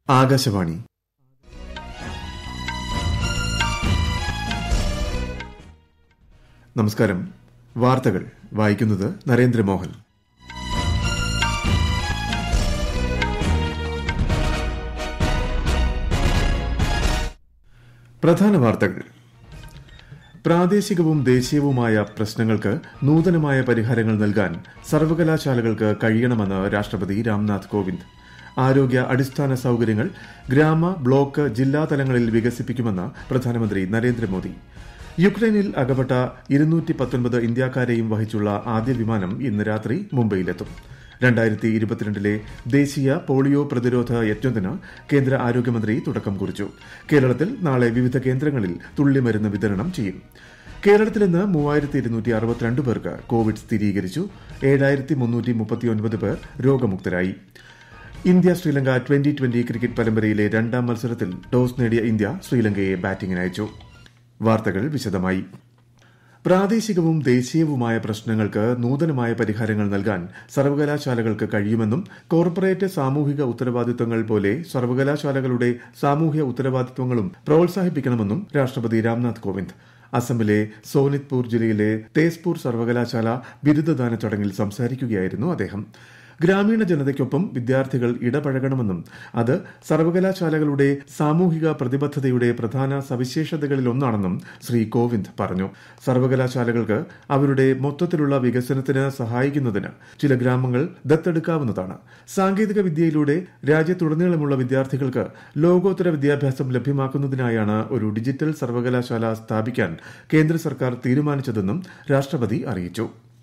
ആകാശവാണി നമസ്കാരം വാർത്തകൾ വായിക്കുന്നത് നരേന്ദ്രമോഹൻ പ്രധാന വാർത്തകൾ പ്രാദേശികവും ദേശീയവുമായ പ്രശ്നങ്ങൾക്ക് നൂതനമായ പരിഹാരങ്ങൾ നൽകാൻ സർവകലാശാലകൾക്ക് കഴിയണമെന്ന് രാഷ്ട്രപതി രാംനാഥ് കോവിന്ദ് ആരോഗ്യ അടിസ്ഥാന സൌകര്യങ്ങൾ ഗ്രാമ ബ്ലോക്ക് ജില്ലാ തലങ്ങളിൽ വികസിപ്പിക്കുമെന്ന് പ്രധാനമന്ത്രി നരേന്ദ്രമോദി യുക്രൈനിൽ അകപ്പെട്ട ഇരുന്നൂറ്റി പത്തൊൻപത് ഇന്ത്യക്കാരെയും വഹിച്ചുള്ള ആദ്യ വിമാനം ഇന്ന് രാത്രി മുംബൈയിലെത്തും രണ്ടായിരത്തി ഇരുപത്തിരണ്ടിലെ ദേശീയ പോളിയോ പ്രതിരോധ യജ്ഞത്തിന് കേന്ദ്ര ആരോഗ്യമന്ത്രി തുടക്കം കുറിച്ചു കേരളത്തിൽ നാളെ വിവിധ കേന്ദ്രങ്ങളിൽ തുള്ളിമരുന്ന് വിതരണം ചെയ്യും കേരളത്തിൽ ഇന്ന് മൂവായിരത്തി ഇരുന്നൂറ്റി അറുപത്തിരണ്ട് പേർക്ക് കോവിഡ് സ്ഥിരീകരിച്ചു ഏഴായിരത്തി മുന്നൂറ്റി മുപ്പത്തിയൊൻപത് പേർ രോഗമുക്തരായി India Sri Lanka twenty twenty cricket പരമ്പരയിലെ രണ്ടാം മത്സരത്തിൽ ടോസ് നേടിയ ഇന്ത്യ ശ്രീലങ്കയെ ബാറ്റിംഗിന് അയച്ചു വാർത്തകൾ വിശദമായി പ്രാദേശികവും ദേശീയവുമായ പ്രശ്നങ്ങൾക്ക് നൂതനമായ പരിഹാരങ്ങൾ നൽകാൻ സർവകലാശാലകൾക്ക് കഴിയുമെന്നും കോർപ്പറേറ്റ് സാമൂഹിക ഉത്തരവാദിത്തങ്ങൾ പോലെ സർവകലാശാലകളുടെ സാമൂഹ്യ ഉത്തരവാദിത്തങ്ങളും പ്രോത്സാഹിപ്പിക്കണമെന്നും രാഷ്ട്രപതി രാംനാഥ് കോവിന്ദ് അസമിലെ സോനിത്പൂർ ജില്ലയിലെ തേസ്പൂർ സർവകലാശാല ബിരുദദാന ചടങ്ങിൽ സംസാരിക്കുകയായിരുന്നു അദ്ദേഹം ഗ്രാമീണ ജനതയ്ക്കൊപ്പം വിദ്യാർത്ഥികൾ ഇടപഴകണമെന്നും അത് സർവകലാശാലകളുടെ സാമൂഹിക പ്രതിബദ്ധതയുടെ പ്രധാന സവിശേഷതകളിലൊന്നാണെന്നും ശ്രീ കോവിന്ദ് പറഞ്ഞു സർവകലാശാലകൾക്ക് അവരുടെ മൊത്തത്തിലുള്ള വികസനത്തിന് സഹായിക്കുന്നതിന് ചില ഗ്രാമങ്ങൾ ദത്തെടുക്കാവുന്നതാണ് സാങ്കേതിക വിദ്യയിലൂടെ രാജ്യത്തുടനീളമുള്ള വിദ്യാർത്ഥികൾക്ക് ലോകോത്തര വിദ്യാഭ്യാസം ലഭ്യമാക്കുന്നതിനായാണ് ഒരു ഡിജിറ്റൽ സർവകലാശാല സ്ഥാപിക്കാൻ കേന്ദ്ര സർക്കാർ തീരുമാനിച്ചതെന്നും രാഷ്ട്രപതി അറിയിച്ചു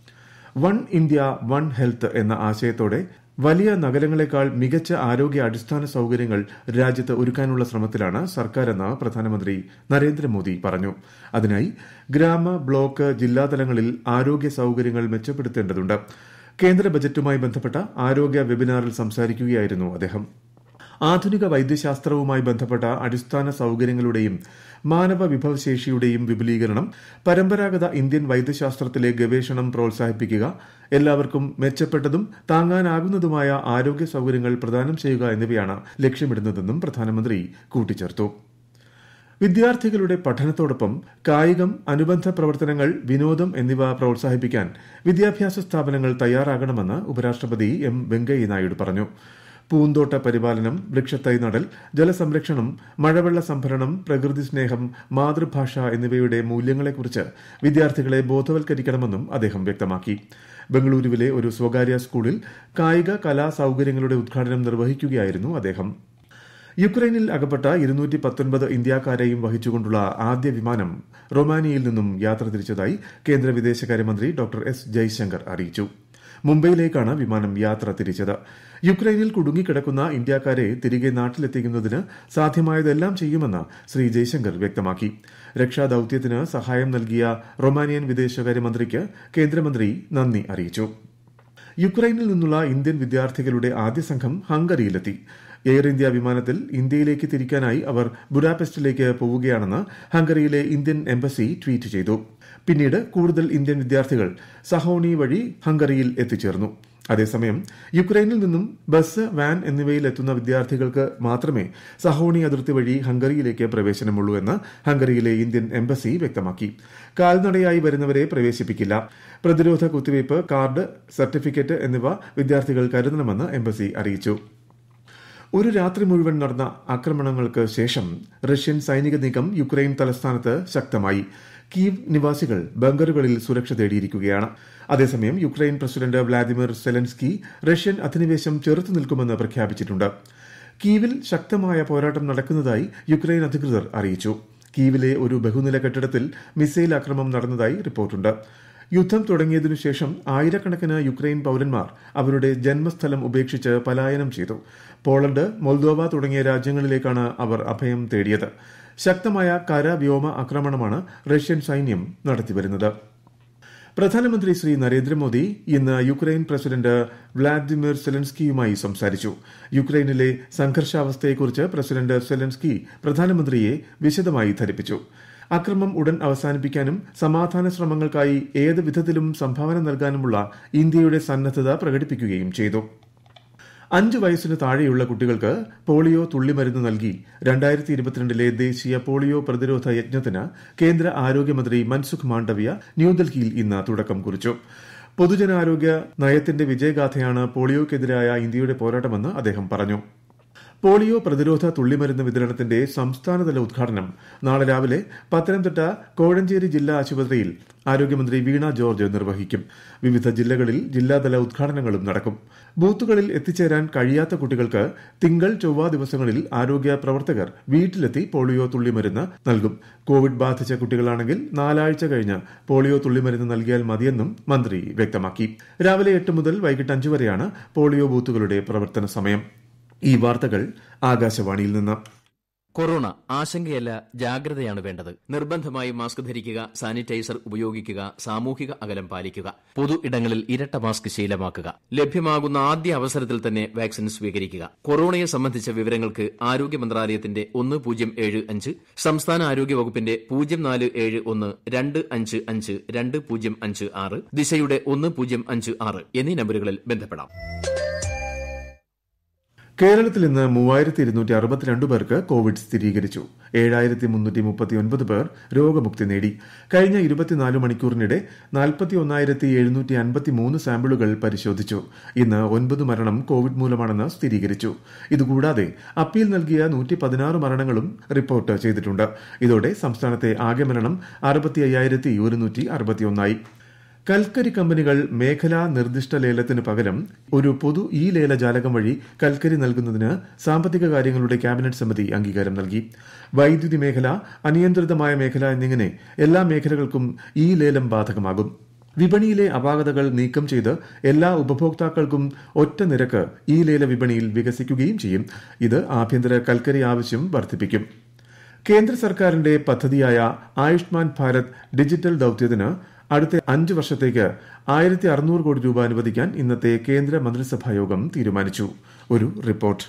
വൺ ഇന്ത്യ വൺ ഹെൽത്ത് എന്ന ആശയത്തോടെ വലിയ നഗരങ്ങളെക്കാൾ മികച്ച ആരോഗ്യ അടിസ്ഥാന സൌകര്യങ്ങൾ രാജ്യത്ത് ഒരുക്കാനുള്ള ശ്രമത്തിലാണ് സർക്കാരെന്ന് പ്രധാനമന്ത്രി നരേന്ദ്രമോദി പറഞ്ഞു അതിനായി ഗ്രാമ ബ്ലോക്ക് ജില്ലാതലങ്ങളിൽ ആരോഗ്യ സൌകര്യങ്ങൾ മെച്ചപ്പെടുത്തേണ്ടതുണ്ട് കേന്ദ്ര ബജറ്റുമായി ബന്ധപ്പെട്ട ആരോഗ്യ വെബിനാറിൽ സംസാരിക്കുകയായിരുന്നു അദ്ദേഹം ആധുനിക വൈദ്യശാസ്ത്രവുമായി ബന്ധപ്പെട്ട അടിസ്ഥാന സൌകര്യങ്ങളുടെയും മാനവ വിഭവശേഷിയുടെയും വിപുലീകരണം പരമ്പരാഗത ഇന്ത്യൻ വൈദ്യശാസ്ത്രത്തിലെ ഗവേഷണം പ്രോത്സാഹിപ്പിക്കുക എല്ലാവർക്കും മെച്ചപ്പെട്ടതും താങ്ങാനാകുന്നതുമായ ആരോഗ്യ സൌകര്യങ്ങൾ പ്രദാനം ചെയ്യുക എന്നിവയാണ് ലക്ഷ്യമിടുന്നതെന്നും പ്രധാനമന്ത്രി കൂട്ടിച്ചേർത്തു വിദ്യാർത്ഥികളുടെ പഠനത്തോടൊപ്പം കായികം അനുബന്ധ പ്രവർത്തനങ്ങൾ വിനോദം എന്നിവ പ്രോത്സാഹിപ്പിക്കാൻ വിദ്യാഭ്യാസ സ്ഥാപനങ്ങൾ തയ്യാറാകണമെന്ന് ഉപരാഷ്ട്രപതി എം വെങ്കയ്യനായിഡു പറഞ്ഞു പൂന്തോട്ട പരിപാലനം വൃക്ഷത്തൈ നടൽ ജലസംരക്ഷണം മഴവെള്ള സംഭരണം പ്രകൃതി സ്നേഹം മാതൃഭാഷ എന്നിവയുടെ മൂല്യങ്ങളെക്കുറിച്ച് വിദ്യാർത്ഥികളെ ബോധവൽക്കരിക്കണമെന്നും അദ്ദേഹം വ്യക്തമാക്കി ബംഗളൂരുവിലെ ഒരു സ്വകാര്യ സ്കൂളിൽ കായിക കലാ സൌകര്യങ്ങളുടെ ഉദ്ഘാടനം നിർവഹിക്കുകയായിരുന്നു അദ്ദേഹം യുക്രൈനിൽ അകപ്പെട്ട ഇരുന്നൂറ്റി പത്തൊൻപത് ഇന്ത്യക്കാരെയും വഹിച്ചുകൊണ്ടുള്ള ആദ്യ വിമാനം റൊമാനിയയിൽ നിന്നും യാത്ര തിരിച്ചതായി കേന്ദ്ര വിദേശകാര്യമന്ത്രി ഡോക്ടർ എസ് ജയശങ്കർ അറിയിച്ചു മുംബൈയിലേക്കാണ് വിമാനം യാത്ര തിരിച്ചത് യുക്രൈനിൽ കുടുങ്ങിക്കിടക്കുന്ന ഇന്ത്യക്കാരെ തിരികെ നാട്ടിലെത്തിക്കുന്നതിന് സാധ്യമായതെല്ലാം ചെയ്യുമെന്ന് ശ്രീ ജയശങ്കർ വ്യക്തമാക്കി രക്ഷാദൌത്യത്തിന് സഹായം നൽകിയ റൊമാനിയൻ വിദേശകാര്യമന്ത്രിക്ക് കേന്ദ്രമന്ത്രി നന്ദി അറിയിച്ചു യുക്രൈനിൽ നിന്നുള്ള ഇന്ത്യൻ വിദ്യാർത്ഥികളുടെ ആദ്യ സംഘം ഹംഗറിയിലെത്തി എയർ ഇന്ത്യ വിമാനത്തിൽ ഇന്ത്യയിലേക്ക് തിരിക്കാനായി അവർ ബുഡാപെസ്റ്റിലേക്ക് പോവുകയാണെന്ന് ഹംഗറിയിലെ ഇന്ത്യൻ എംബസി ട്വീറ്റ് ചെയ്തു പിന്നീട് കൂടുതൽ ഇന്ത്യൻ വിദ്യാർത്ഥികൾ സഹോണി വഴി ഹംഗറിയിൽ എത്തിച്ചേർന്നു അതേസമയം യുക്രൈനിൽ നിന്നും ബസ് വാൻ എന്നിവയിൽ എത്തുന്ന വിദ്യാർത്ഥികൾക്ക് മാത്രമേ സഹോണി അതിർത്തി വഴി ഹംഗറിയിലേക്ക് പ്രവേശനമുള്ളൂ എന്ന് ഹംഗറിയിലെ ഇന്ത്യൻ എംബസി വ്യക്തമാക്കി കാൽനടയായി വരുന്നവരെ പ്രവേശിപ്പിക്കില്ല പ്രതിരോധ കുത്തിവയ്പ് കാർഡ് സർട്ടിഫിക്കറ്റ് എന്നിവ വിദ്യാർത്ഥികൾ കരുതണമെന്ന് എംബസി അറിയിച്ചു ഒരു രാത്രി മുഴുവൻ നടന്ന ആക്രമണങ്ങൾക്ക് ശേഷം റഷ്യൻ സൈനിക നീക്കം യുക്രൈൻ തലസ്ഥാനത്ത് ശക്തമായി കീവ് നിവാസികൾ ബങ്കറുകളിൽ സുരക്ഷ തേടിയിരിക്കുകയാണ് അതേസമയം Ukraine president Vladimir Zelensky Russian അധിനിവേശം ചെറുത്തു നിൽക്കുമെന്ന് പ്രഖ്യാപിച്ചിട്ടുണ്ട് കീവിൽ ശക്തമായ പോരാട്ടം നടക്കുന്നതായി യുക്രൈൻ അധികൃതർ അറിയിച്ചു കീവിലെ ഒരു ബഹുനില കെട്ടിടത്തിൽ മിസൈൽ ആക്രമണം നടന്നതായി റിപ്പോർട്ടുണ്ട് യുദ്ധം തുടങ്ങിയതിനു ശേഷം ആയിരക്കണക്കിന് യുക്രൈൻ പൌരന്മാർ അവരുടെ ജന്മസ്ഥലം ഉപേക്ഷിച്ച് പലായനം ചെയ്തു പോളണ്ട് മൊൾദോവ തുടങ്ങിയ രാജ്യങ്ങളിലേക്കാണ് അവർ അഭയം തേടിയത് ശക്തമായ കര വ്യോമ ആക്രമണമാണ് റഷ്യൻ സൈന്യം നടത്തിവരുന്നത് പ്രധാനമന്ത്രി ശ്രീ നരേന്ദ്രമോദി ഇന്ന് യുക്രൈൻ പ്രസിഡന്റ് വ്ളാദിമിർ സെലൻസ്കിയുമായി സംസാരിച്ചു യുക്രൈനിലെ സംഘർഷാവസ്ഥയെക്കുറിച്ച് പ്രസിഡന്റ് സെലൻസ്കി പ്രധാനമന്ത്രിയെ വിശദമായി ധരിപ്പിച്ചു അക്രമം ഉടൻ അവസാനിപ്പിക്കാനും സമാധാന ശ്രമങ്ങൾക്കായി ഏത് വിധത്തിലും സംഭാവന നൽകാനുമുള്ള ഇന്ത്യയുടെ സന്നദ്ധത പ്രകടിപ്പിക്കുകയും ചെയ്തു അഞ്ച് വയസ്സിന് താഴെയുള്ള കുട്ടികൾക്ക് പോളിയോ തുള്ളിമരുന്ന് നൽകി രണ്ടായിരത്തി ഇരുപത്തിരണ്ടിലെ ദേശീയ പോളിയോ പ്രതിരോധ യജ്ഞത്തിന് കേന്ദ്ര ആരോഗ്യമന്ത്രി മൻസുഖ് മാണ്ഡവ്യ ന്യൂഡൽഹിയിൽ ഇന്ന് തുടക്കം കുറിച്ചു പൊതുജനാരോഗ്യ നയത്തിന്റെ വിജയഗാഥയാണ് പോളിയോക്കെതിരായ ഇന്ത്യയുടെ പോരാട്ടമെന്ന് അദ്ദേഹം പറഞ്ഞു പോളിയോ പ്രതിരോധ തുള്ളിമരുന്ന് വിതരണത്തിന്റെ സംസ്ഥാനതല ഉദ്ഘാടനം നാളെ രാവിലെ പത്തനംതിട്ട കോഴഞ്ചേരി ജില്ലാ ആശുപത്രിയിൽ ആരോഗ്യമന്ത്രി വീണ ജോർജ് നിർവഹിക്കും വിവിധ ജില്ലകളിൽ ജില്ലാതല ഉദ്ഘാടനങ്ങളും നടക്കും ബൂത്തുകളിൽ എത്തിച്ചേരാൻ കഴിയാത്ത കുട്ടികൾക്ക് തിങ്കൾ ചൊവ്വ ദിവസങ്ങളിൽ ആരോഗ്യ പ്രവർത്തകർ വീട്ടിലെത്തി പോളിയോ തുള്ളിമരുന്ന് നൽകും കോവിഡ് ബാധിച്ച കുട്ടികളാണെങ്കിൽ നാലാഴ്ച കഴിഞ്ഞ് പോളിയോ തുള്ളിമരുന്ന് നൽകിയാൽ മതിയെന്നും മന്ത്രി വ്യക്തമാക്കി രാവിലെ എട്ട് മുതൽ വൈകിട്ട് അഞ്ച് വരെയാണ് പോളിയോ ബൂത്തുകളുടെ പ്രവർത്തന സമയം ഈ വാർത്തകൾ ആകാശവാണിയിൽ നിന്ന് കൊറോണ ആശങ്കയല്ല ജാഗ്രതയാണ് വേണ്ടത് നിർബന്ധമായി മാസ്ക് ധരിക്കുക സാനിറ്റൈസർ ഉപയോഗിക്കുക സാമൂഹിക അകലം പാലിക്കുക പൊതു ഇടങ്ങളിൽ ഇരട്ട മാസ്ക് ശീലമാക്കുക ലഭ്യമാകുന്ന ആദ്യ അവസരത്തിൽ തന്നെ വാക്സിൻ സ്വീകരിക്കുക കൊറോണയെ സംബന്ധിച്ച വിവരങ്ങൾക്ക് ആരോഗ്യ മന്ത്രാലയത്തിന്റെ ഒന്ന് പൂജ്യം ഏഴ് അഞ്ച് സംസ്ഥാന ആരോഗ്യ വകുപ്പിന്റെ പൂജ്യം നാല് ഏഴ് ഒന്ന് രണ്ട് അഞ്ച് അഞ്ച് രണ്ട് പൂജ്യം അഞ്ച് ആറ് ദിശയുടെ ഒന്ന് പൂജ്യം അഞ്ച് ആറ് എന്നീ നമ്പറുകളിൽ ബന്ധപ്പെടാം കേരളത്തിൽ ഇന്ന് മൂവായിരത്തി ഇരുന്നൂറ്റി അറുപത്തിരണ്ട് പേർക്ക് കോവിഡ് സ്ഥിരീകരിച്ചു ഏഴായിരത്തി മുന്നൂറ്റി മുപ്പത്തി ഒൻപത് പേർ രോഗമുക്തി നേടി കഴിഞ്ഞ ഇരുപത്തിനാല് മണിക്കൂറിനിടെ നാൽപ്പത്തി ഒന്നായിരത്തി എഴുന്നൂറ്റി അൻപത്തി മൂന്ന് സാമ്പിളുകൾ പരിശോധിച്ചു ഇന്ന് ഒൻപത് മരണം കോവിഡ് മൂലമാണെന്ന് സ്ഥിരീകരിച്ചു ഇതുകൂടാതെ അപ്പീൽ നൽകിയ നൂറ്റി പതിനാറ് മരണങ്ങളും റിപ്പോർട്ട് ചെയ്തിട്ടുണ്ട് ഇതോടെ സംസ്ഥാനത്തെ ആകെ മരണം അറുപത്തി അയ്യായിരത്തി ഒരുന്നൂറ്റി അറുപത്തിയൊന്നായി കൽക്കരി കമ്പനികൾ മേഖലാ നിർദ്ദിഷ്ട ലേലത്തിന് പകരം ഒരു പൊതു ഇ ലേല ജാലകം വഴി കൽക്കരി നൽകുന്നതിന് സാമ്പത്തിക കാര്യങ്ങളുടെ ക്യാബിനറ്റ് സമിതി അംഗീകാരം നൽകി വൈദ്യുതി മേഖല അനിയന്ത്രിതമായ മേഖല എന്നിങ്ങനെ എല്ലാ മേഖലകൾക്കും ഈ ലേലം ബാധകമാകും വിപണിയിലെ അപാകതകൾ നീക്കം ചെയ്ത് എല്ലാ ഉപഭോക്താക്കൾക്കും ഒറ്റ നിരക്ക് ഈ ലേല വിപണിയിൽ വികസിക്കുകയും ചെയ്യും ഇത് ആഭ്യന്തര കൽക്കരി ആവശ്യം വർദ്ധിപ്പിക്കും കേന്ദ്ര സർക്കാരിന്റെ പദ്ധതിയായ ആയുഷ്മാൻ ഭാരത് ഡിജിറ്റൽ ദൌത്യത്തിന് അടുത്ത അഞ്ച് വർഷത്തേക്ക് ആയിരത്തി അറുന്നൂറ് കോടി രൂപ അനുവദിക്കാൻ ഇന്നത്തെ കേന്ദ്ര മന്ത്രിസഭായോഗം തീരുമാനിച്ചു ഒരു റിപ്പോർട്ട്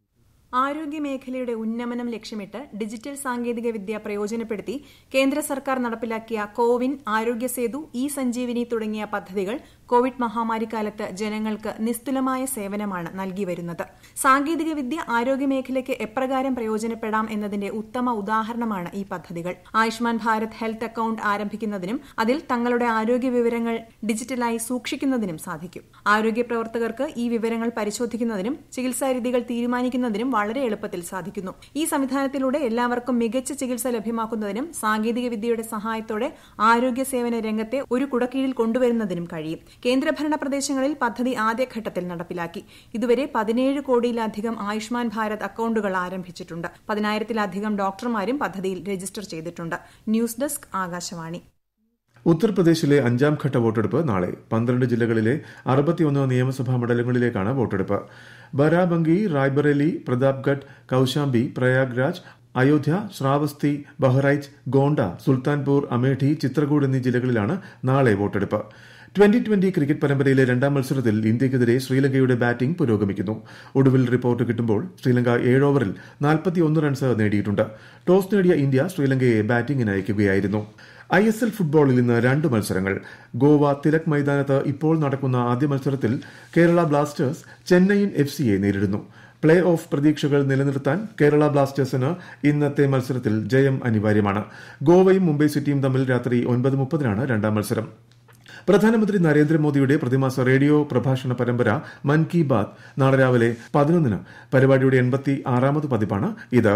ആരോഗ്യ മേഖലയുടെ ഉന്നമനം ലക്ഷ്യമിട്ട് ഡിജിറ്റൽ സാങ്കേതിക വിദ്യ പ്രയോജനപ്പെടുത്തി കേന്ദ്ര സർക്കാർ നടപ്പിലാക്കിയ കോവിൻ ആരോഗ്യ സേതു ഇ സഞ്ജീവിനി തുടങ്ങിയ പദ്ധതികൾ കോവിഡ് മഹാമാരിക്കാലത്ത് ജനങ്ങൾക്ക് നിസ്തുലമായ സേവനമാണ് നൽകി വരുന്നത് സാങ്കേതിക വിദ്യ ആരോഗ്യ മേഖലയ്ക്ക് എപ്രകാരം പ്രയോജനപ്പെടാം എന്നതിന്റെ ഉത്തമ ഉദാഹരണമാണ് ഈ പദ്ധതികൾ ആയുഷ്മാൻ ഭാരത് ഹെൽത്ത് അക്കൌണ്ട് ആരംഭിക്കുന്നതിനും അതിൽ തങ്ങളുടെ ആരോഗ്യ വിവരങ്ങൾ ഡിജിറ്റലായി സൂക്ഷിക്കുന്നതിനും സാധിക്കും ആരോഗ്യ പ്രവർത്തകർക്ക് ഈ വിവരങ്ങൾ പരിശോധിക്കുന്നതിനും ചികിത്സാ രീതികൾ തീരുമാനിക്കുന്നതിനും വളരെ എളുപ്പത്തിൽ സാധിക്കുന്നു ഈ സംവിധാനത്തിലൂടെ എല്ലാവർക്കും മികച്ച ചികിത്സ ലഭ്യമാക്കുന്നതിനും സാങ്കേതിക വിദ്യയുടെ സഹായത്തോടെ ആരോഗ്യ സേവന രംഗത്തെ ഒരു കുടക്കീഴിൽ കൊണ്ടുവരുന്നതിനും കഴിയും കേന്ദ്രഭരണ പ്രദേശങ്ങളിൽ പദ്ധതി ആദ്യഘട്ടത്തിൽ നടപ്പിലാക്കി ഇതുവരെ പതിനേഴ് കോടിയിലധികം ആയുഷ്മാൻ ഭാരത് അക്കൌണ്ടുകൾ ആരംഭിച്ചിട്ടുണ്ട് പതിനായിരത്തിലധികം ഡോക്ടർമാരും പദ്ധതിയിൽ രജിസ്റ്റർ ചെയ്തിട്ടുണ്ട് ന്യൂസ് ഡെസ്ക് ആകാശവാണി ഉത്തർപ്രദേശിലെ അഞ്ചാം ഘട്ട വോട്ടെടുപ്പ് നാളെ പന്ത്രണ്ട് ജില്ലകളിലെ അറുപത്തിയൊന്ന് നിയമസഭാ മണ്ഡലങ്ങളിലേക്കാണ് വോട്ടെടുപ്പ് ബരാബങ്കി റായ്ബറേലി പ്രതാപ്ഗഡ് കൌശാംബി പ്രയാഗ്രാജ് അയോധ്യ ശ്രാവസ്തി ബഹ്റൈച്ച് ഗോണ്ട സുൽത്താൻപൂർ അമേഠി ചിത്രകൂട് എന്നീ ജില്ലകളിലാണ് നാളെ വോട്ടെടുപ്പ് ട്വന്റി ട്വന്റി ക്രിക്കറ്റ് പരമ്പരയിലെ രണ്ടാം മത്സരത്തിൽ ഇന്ത്യയ്ക്കെതിരെ ശ്രീലങ്കയുടെ ബാറ്റിംഗ് പുരോഗമിക്കുന്നു ഒടുവിൽ റിപ്പോർട്ട് കിട്ടുമ്പോൾ ശ്രീലങ്ക ഏഴ് ഓവറിൽ നാൽപ്പത്തിയൊന്ന് റൺസ് നേടിയിട്ടുണ്ട് ടോസ് നേടിയ ഇന്ത്യ ശ്രീലങ്കയെ ബാറ്റിംഗിന് അയക്കുകയായിരുന്നു ഐ എസ് എൽ ഫുട്ബോളിൽ ഇന്ന് രണ്ട് മത്സരങ്ങൾ ഗോവ തിലക് മൈതാനത്ത് ഇപ്പോൾ നടക്കുന്ന ആദ്യ മത്സരത്തിൽ കേരള ബ്ലാസ്റ്റേഴ്സ് ചെന്നൈയിൻ എഫ് സിയെ നേരിടുന്നു പ്ലേ ഓഫ് പ്രതീക്ഷകൾ നിലനിർത്താൻ കേരള ബ്ലാസ്റ്റേഴ്സിന് ഇന്നത്തെ മത്സരത്തിൽ ജയം അനിവാര്യമാണ് ഗോവയും മുംബൈ സിറ്റിയും തമ്മിൽ രാത്രി ഒൻപത് മുപ്പതിനാണ് രണ്ടാം മത്സരം പ്രധാനമന്ത്രി നരേന്ദ്രമോദിയുടെ പ്രതിമാസ റേഡിയോ പ്രഭാഷണ പരമ്പര മൻ കി ബാത് നാളെ രാവിലെ പതിനൊന്നിന് പരിപാടിയുടെ എൺപത്തി ആറാമത് പതിപ്പാണ് ഇത്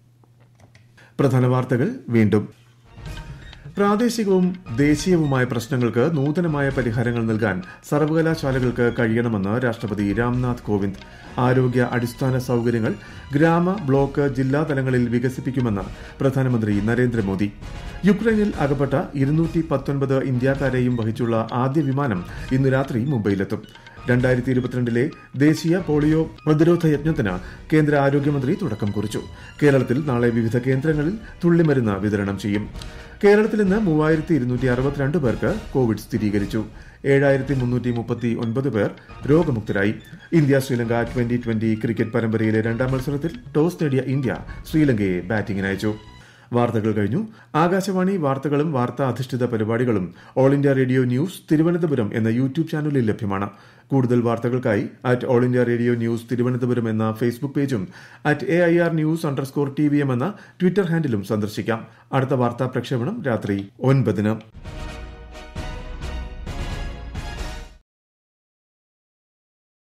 പ്രധാന വാർത്തകൾ വീണ്ടും പ്രാദേശികവും ദേശീയവുമായ പ്രശ്നങ്ങൾക്ക് നൂതനമായ പരിഹാരങ്ങൾ നൽകാൻ സർവകലാശാലകൾക്ക് കഴിയണമെന്ന് രാഷ്ട്രപതി രാംനാഥ് കോവിന്ദ് ആരോഗ്യ അടിസ്ഥാന സൌകര്യങ്ങൾ ഗ്രാമ ബ്ലോക്ക് ജില്ലാ തലങ്ങളിൽ വികസിപ്പിക്കുമെന്ന് പ്രധാനമന്ത്രി നരേന്ദ്രമോദി യുക്രൈനിൽ അകപ്പെട്ട ഇരുന്നൂറ്റി പത്തൊൻപത് ഇന്ത്യക്കാരെയും വഹിച്ചുള്ള ആദ്യ വിമാനം ഇന്ന് രാത്രി മുംബൈയിലെത്തും രണ്ടായിരത്തി ഇരുപത്തിരണ്ടിലെ ദേശീയ പോളിയോ പ്രതിരോധ യജ്ഞത്തിന് കേന്ദ്ര ആരോഗ്യമന്ത്രി തുടക്കം കുറിച്ചു കേരളത്തിൽ നാളെ വിവിധ കേന്ദ്രങ്ങളിൽ തുള്ളിമരുന്ന് വിതരണം ചെയ്യും കേരളത്തിൽ ഇന്ന് മൂവായിരത്തി ഇരുന്നൂറ്റി അറുപത്തിരണ്ട് പേർക്ക് കോവിഡ് സ്ഥിരീകരിച്ചു ഏഴായിരത്തി മുന്നൂറ്റി മുപ്പത്തി ഒൻപത് പേർ രോഗമുക്തരായി India Sri Lanka twenty twenty cricket പരമ്പരയിലെ രണ്ടാം മത്സരത്തിൽ ടോസ് നേടിയ ഇന്ത്യ ശ്രീലങ്കയെ ബാറ്റിംഗിനയച്ചു വാർത്തകൾ കഴിഞ്ഞു ആകാശവാണി വാർത്തകളും വാർത്താ അധിഷ്ഠിത പരിപാടികളും all India radio news Thiruvananthapuram എന്ന യൂട്യൂബ് ചാനലിൽ ലഭ്യമാണ് കൂടുതൽ വാർത്തകൾക്കായി at all India radio news Thiruvananthapuram എന്ന ഫേസ്ബുക്ക് പേജും at A I R news underscore T V M എന്ന ട്വിറ്റർ ഹാൻഡിലും സന്ദർശിക്കാം അടുത്ത വാർത്താ പ്രക്ഷേപണം രാത്രി ഒൻപതിന്